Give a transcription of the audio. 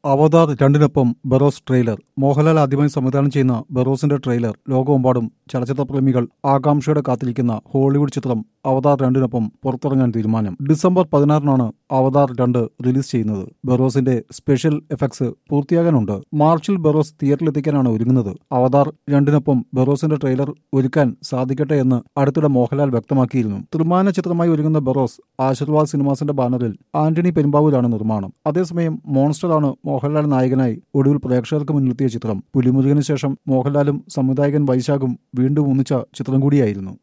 അവതാർ രണ്ടിനൊപ്പം ബെറോസ് ട്രെയിലർ മോഹൻലാൽ ആദ്യമായി സംവിധാനം ചെയ്യുന്ന ബെറോസിന്റെ ട്രെയിലർ ലോകമെമ്പാടും ചലച്ചിത്ര പ്രേമികൾ ആകാംക്ഷയോടെ കാത്തിരിക്കുന്ന ഹോളിവുഡ് ചിത്രം അവതാർ രണ്ടിനൊപ്പം പുറത്തിറങ്ങാൻ തീരുമാനം ഡിസംബർ പതിനാറിനാണ് അവതാർ രണ്ട് റിലീസ് ചെയ്യുന്നത് ബെറോസിന്റെ സ്പെഷ്യൽ എഫക്ട്സ് പൂർത്തിയാകാനുണ്ട് മാർച്ചിൽ ബെറോസ് തിയേറ്ററിലെത്തിക്കാനാണ് ഒരുങ്ങുന്നത് അവതാർ രണ്ടിനൊപ്പം ബെറോസിന്റെ ട്രെയിലർ ഒരുക്കാൻ സാധിക്കട്ടെ എന്ന് അടുത്തിടെ മോഹൻലാൽ വ്യക്തമാക്കിയിരുന്നു ത്രിമാന ചിത്രമായി ഒരുങ്ങുന്ന ബെറോസ് ആശീർവാദ് സിനിമാസിന്റെ ബാനറിൽ ആന്റണി പെരുമ്പാവൂരാണ് നിർമ്മാണം അതേസമയം മോൺസ്റ്ററാണ് മോഹൻലാൽ നായകനായി ഒടുവിൽ പ്രേക്ഷകർക്ക് മുന്നിലെത്തിയ ചിത്രം പുലിമുരുകന് ശേഷം മോഹൻലാലും സംവിധായകൻ വൈശാഖും വീണ്ടും ഒന്നിച്ച ചിത്രം കൂടിയായിരുന്നു